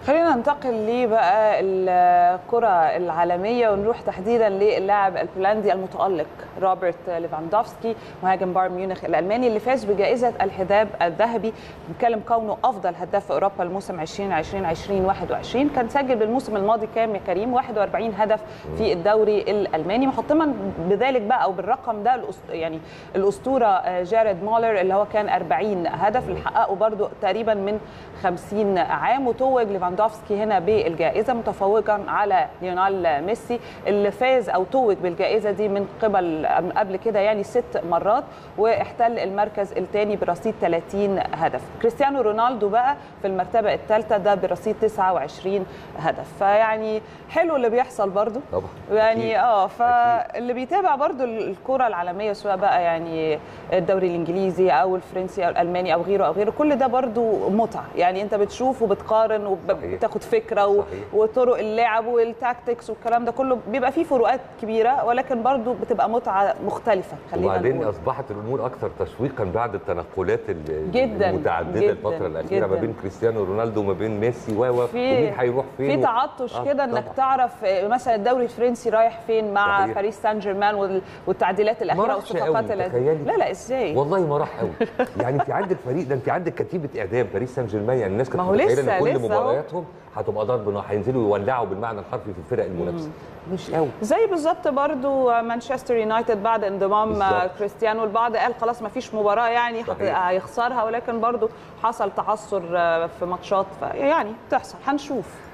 خلينا ننتقل ليه بقى الكرة العالمية ونروح تحديدا للاعب البولندي المتألق روبرت ليفاندوفسكي مهاجم بايرن ميونخ الألماني اللي فاز بجائزة الحذاء الذهبي بنتكلم كونه أفضل هداف في أوروبا الموسم 2020 2021 كان سجل بالموسم الماضي كام يا كريم 41 هدف في الدوري الألماني محطما بذلك بقى أو بالرقم ده يعني الأسطورة جاريد مولر اللي هو كان 40 هدف اللي حققه برده تقريبا من 50 عام وتوج ليفاندوفسكي هنا بالجائزه متفوقا على ليونال ميسي اللي فاز او توج بالجائزه دي من قبل قبل كده يعني ست مرات واحتل المركز الثاني برصيد 30 هدف كريستيانو رونالدو بقى في المرتبه الثالثه ده برصيد 29 هدف فيعني حلو اللي بيحصل برضو طبعا يعني اه فاللي بيتابع برضو الكره العالميه سواء بقى يعني الدوري الانجليزي او الفرنسي او الالماني او غيره او غيره كل ده برضو متعه يعني انت بتشوف وبتقارن وبتاخد فكره و... وطرق اللعب والتاكتكس والكلام ده كله بيبقى فيه فروقات كبيره ولكن برضو بتبقى متعه مختلفه خلينا وبعدين نقول. اصبحت الامور اكثر تشويقا بعد التنقلات جدا المتعدده جداً الفتره الاخيره جداً ما بين كريستيانو رونالدو وما بين ميسي و ومين هيروح فين في تعطش آه كده انك تعرف مثلا الدوري الفرنسي رايح فين مع صحيح. باريس سان جيرمان والتعديلات الاخيره والصفقات لا لا ازاي والله ما راح قوي يعني انت عندك فريق ده انت عندك كتيبه اعدام باريس سان جيرمان يعني الناس كانت متخيله ان كل مبارياتهم هتبقى ضرب نار هينزلوا يولعوا بالمعنى الحرفي في الفرق المنافسه مش قوي زي بالظبط برضو مانشستر يونايتد بعد انضمام بالزبط. كريستيانو البعض قال خلاص ما فيش مباراه يعني هيخسرها ولكن برضو حصل تعثر في ماتشات يعني بتحصل هنشوف